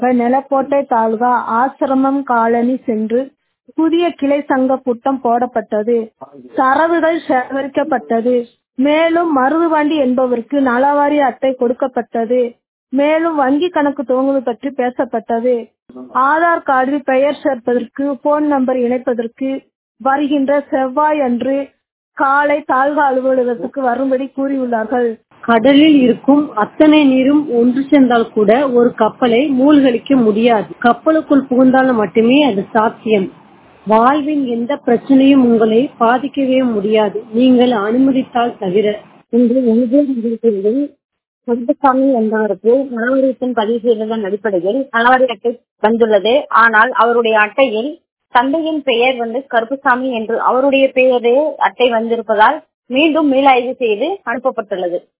நிலக்கோட்டை தாலுகா ஆசிரமம் காலனி சென்று புதிய கிளை சங்க கூட்டம் போடப்பட்டது தரவுகள் சேகரிக்கப்பட்டது மேலும் மருதுபாண்டி என்பவருக்கு நலவாரி அட்டை கொடுக்கப்பட்டது மேலும் வங்கி கணக்கு துவங்குவது பற்றி பேசப்பட்டது ஆதார் கார்டில் பெயர் சேர்ப்பதற்கு போன் நம்பர் இணைப்பதற்கு வருகின்ற செவ்வாய் அன்று காலை தாலுகா அலுவலகத்துக்கு வரும்படி கூறியுள்ளார்கள் கடலில் இருக்கும் அத்தனை நீரும் ஒன்று சேர்ந்தால் கூட ஒரு கப்பலை மூழ்கடிக்க முடியாது கப்பலுக்குள் புகுந்தால் மட்டுமே அது சாத்தியம் வாழ்வின் எந்த பிரச்சனையும் உங்களை பாதிக்கவே முடியாது நீங்கள் அனுமதித்தால் தவிர இன்று எம்ஜிஆர் கருப்பசாமி என்பவருக்கு நலவாரியத்தின் பதிவு செய்ததன் அடிப்படையில் நலவாரி அட்டை வந்துள்ளது ஆனால் அவருடைய அட்டையில் தந்தையின் பெயர் வந்து கருப்பசாமி என்று அவருடைய பெயரே அட்டை வந்திருப்பதால் மீண்டும் மீளாய்வு செய்து அனுப்பப்பட்டுள்ளது